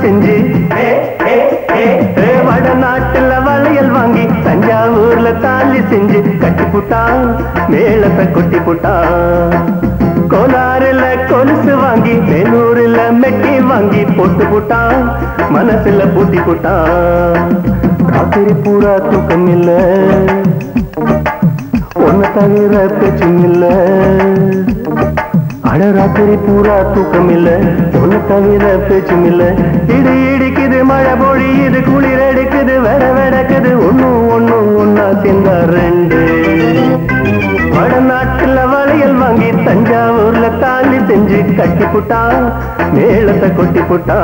செஞ்சு ஏ, ஏ, ஏ, ஏ, வடநாட்டுல வளையல் வாங்கி தஞ்சாவூர்ல தாலி செஞ்சு கட்டி புட்டான் மேளத்தை கொட்டி புட்டான் கோலாறுல கொலுசு வாங்கி வேலூர்ல மெட்டி வாங்கி போட்டு புட்டான் மனசுல பூட்டி புட்டான் ராத்திரி பூரா தூக்கம் இல்ல ஒன்ன தவிர பேச்சும் இல்ல அட ராத்திரி பூரா தூக்கம் இல்ல ஒன்னு தவிர பேச்சும் இல்ல இடி இடிக்குது மழை பொழியுது குளிர் எடுக்குது வெட வெடக்குது ஒண்ணும் ஒண்ணும் ஒன்னா சேர்ந்தா ரெண்டு வடநாட்டுல வளையல் வாங்கி தஞ்சாவூர்ல தாலி செஞ்சு கட்டி புட்டா மேளத்தை கொட்டி புட்டா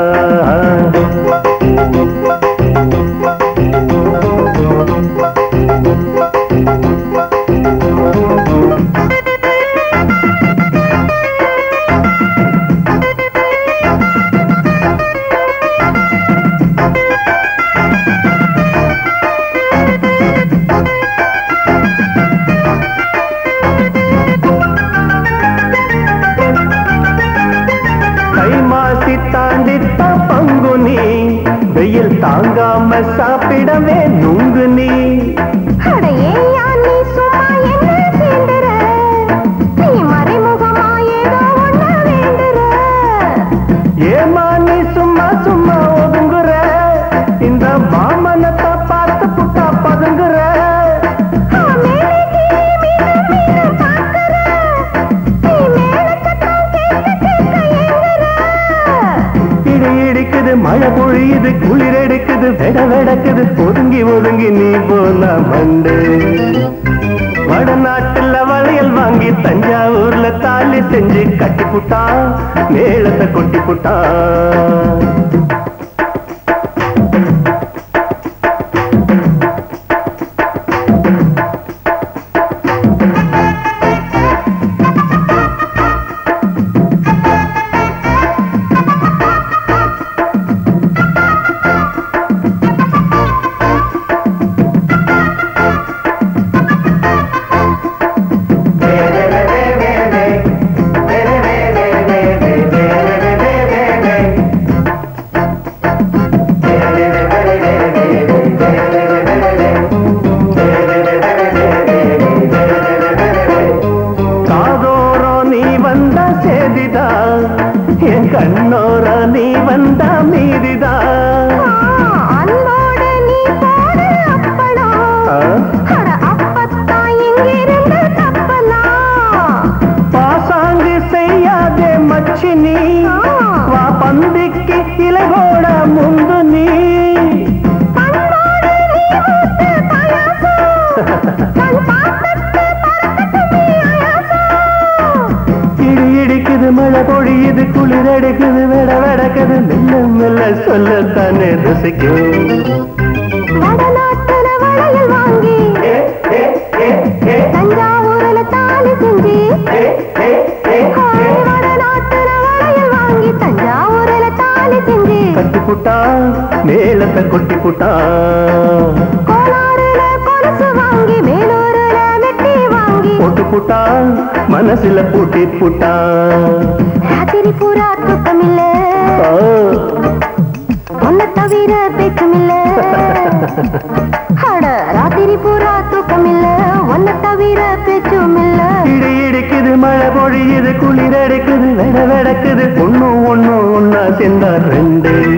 கை மாசி தாண்டித்தான் பங்குனி வெயில் தாங்காம சாப்பிடவே நுங்கு நீ அட ஏய்யா நீ சும்மா என்ன சீண்டுற? நீ மறைமுகமா ஏதோ ஒண்ணு வேண்டுற. ஏமா நீ சும்மா சும்மா ஒதுங்குற இந்த மாமனத்தை பார்த்து புட்டா பதுங்குற ஆ, மேலே கீழே மீண்டும் மீண்டும் பார்க்கற. நீ மேலக்கத்தான் கேட்க கேட்க ஏங்குற. இடி இடிக்குது மழை பொழியுது குளிர் எடுக்குது வெட வெடக்குது ஒதுங்கி ஒதுங்கி நீ போன மண்டு வடநாட்டுல வளையல் வாங்கி தஞ்சாவூர்ல தாலி செஞ்சு கட்டி புட்டா மேளத்தை கொட்டி புட்டா காதோரோ நீ வந்த சேதிதா என் கண்ணோர நீ வந்த மீதிதா ஆ, அன்போடு நீ போடு அப்பளம். ஆ? அட அப்பத்தான் இங்கிருந்து தப்பலாம். பாசாங்கு செய்யாதே மச்சினி வா பந்திக்கு இலகோட முந்து நீ பண்போடு நீ ஊத்து பாயாசம். கண் பாசத்து பறக்கட்டுமே ஆயாசம். இடி இடிக்குது மழை பொழியுது குளிர் எடுக்குது வெட வெடக்குது மெல்ல மெல்ல சொல்லத்தானே ரசிக்கும் வடநாட்டுல வளையல் வாங்கி தஞ்சாவூர்ல தாலி செஞ்சு ஹாய், வடநாட்டுல வளையல் வாங்கி தஞ்சாவூர்ல தாலி செஞ்சு கட்டி புட்டா மேளத்தை கொட்டி புட்டா கோலாறுல கொலுசு வாங்கி வேலூர்ல வெட்டி வாங்கி போட்டு புட்டா மனசுல பூட்டி புட்டா ராத்திரி பூரா தூக்கம் இல்ல ஆ, ஒன்ன தவிர பேச்சும் இல்ல அட ராத்திரி பூரா தூக்கம் இல்ல ஒன்ன தவிர பேச்சும் இல்ல இடி இடிக்குது மழை பொழியுது குளிர் எடுக்குது வெட வெடக்குது ஒண்ணும் ஒண்ணும் ஒன்னா சேர்ந்தா ரெண்டு